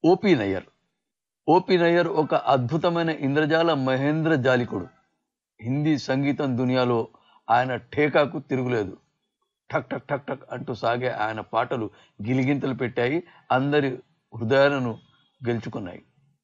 OP Nayar OP Nayar ఒక అద్భుతమైన ఇంద్రజాల మహేంద్ర జాలికుడు హిందీ సంగీతం దునియాలో ఆయన ఠేకాకు తిరుగులేదు ఠక్ ఠక్ ఠక్ ఠక్ అంటూ సాగే ఆయన పాటలు గిలిగింతలు పెట్టాయి అందరి హృదయాలను గెలుచుకున్నాయి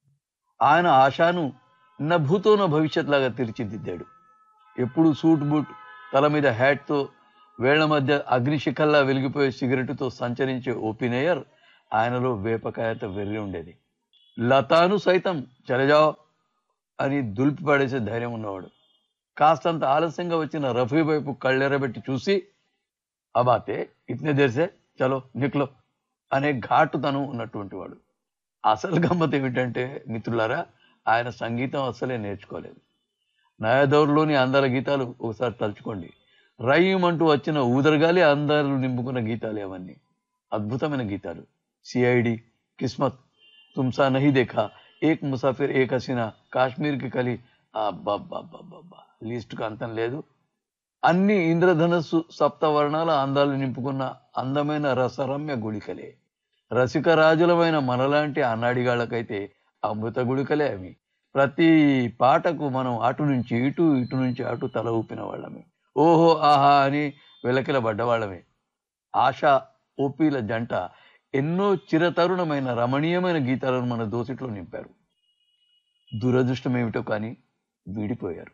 ఆయన ఆశాను నా భూతో నా భవిష్యత్ లాగా తీర్చిదిద్దాడు ఎప్పుడు సూట్ బూట్ తల మీద హ్యాట్తో వేళ్ల మధ్య అగ్నిశిఖల్లా వెలిగిపోయే సిగరెటుతో సంచరించే ఓపినేయర్ ఆయనలో వేపకాయత వెర్రి ఉండేది లతాను సైతం చలజావ్ అని దులిపి పడేసే ధైర్యం ఉన్నవాడు కాస్తంత ఆలస్యంగా వచ్చిన రఫీ వైపు కళ్ళెరబెట్టి చూసి అబాతే ఇట్నే దేర్సే చలో నిక్లో అనే ఘాటుతనం ఉన్నటువంటి వాడు అసలు గమ్మత్ ఏమిటంటే మిత్రులారా ఆయన సంగీతం అసలే నేర్చుకోలేదు నయాదౌర్లోని అందాల గీతాలు ఒకసారి తలుచుకోండి రయ్యం అంటూ వచ్చిన ఊదరగాలి అందాలు నింపుకున్న గీతాలు అవన్నీ అద్భుతమైన గీతాలు సిఐడి కిస్మత్ తుమ్సా నహి దేఖా ఏక్ ముసాఫిర్ ఏక్ హసీనా కాశ్మీర్కి కలి అబ్బబ్బబ్బబ్బబ్బా లిస్టుకు అంతం లేదు అన్ని ఇంద్రధనస్సు సప్తవర్ణాల అందాలు నింపుకున్న అందమైన రసరమ్య గుళికలే రసిక రాజులమైన మనలాంటి అన్నాడిగాళ్ళకైతే అమృత గుళికలే అవి ప్రతి పాటకు మనం అటు నుంచి ఇటు ఇటు నుంచి అటు తల ఊపిన వాళ్ళమే ఓహో ఆహా అని వెలకిల పడ్డవాళ్ళమే ఆశా ఓపీల జంట ఎన్నో చిరతరుణమైన రమణీయమైన గీతాలను మన దోసిట్లో నింపారు దురదృష్టం ఏమిటో కానీ వీడిపోయారు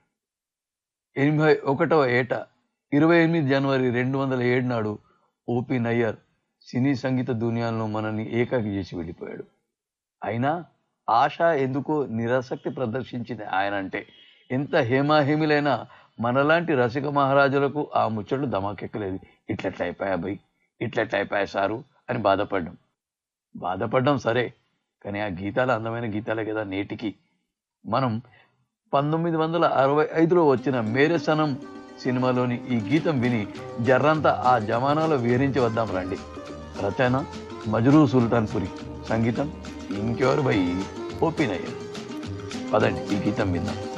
ఎనభై ఒకటవ ఏట ఇరవై ఎనిమిది జనవరి రెండు వందల ఏడు నాడు ఓపి నయ్యర్ సినీ సంగీత దునియాలను మనల్ని ఏకాకి చేసి వెళ్ళిపోయాడు అయినా ఆశ ఎందుకో నిరాసక్తి ప్రదర్శించింది ఆయన అంటే ఎంత హేమాహేమిలైనా మనలాంటి రసిక మహారాజులకు ఆ ముచ్చట్లు దమాకెక్కలేదు ఇట్లెట్ల అయిపోయా బై ఇట్లెట్ల అయిపోయా సారు అని బాధపడ్డం బాధపడ్డం సరే కానీ ఆ గీతాలు అందమైన గీతాలే కదా నేటికి మనం పంతొమ్మిది వందల అరవై ఐదులో వచ్చిన మేరే సనం సినిమాలోని ఈ గీతం విని జర్రంతా ఆ జమానాలో విహరించి వద్దాం రండి రచన మజ్రూ సుల్తాన్ పురి సంగీతం ఇంకెవరు భయ్ ఓపినయ్య పదండి ఈ గీతం విందాం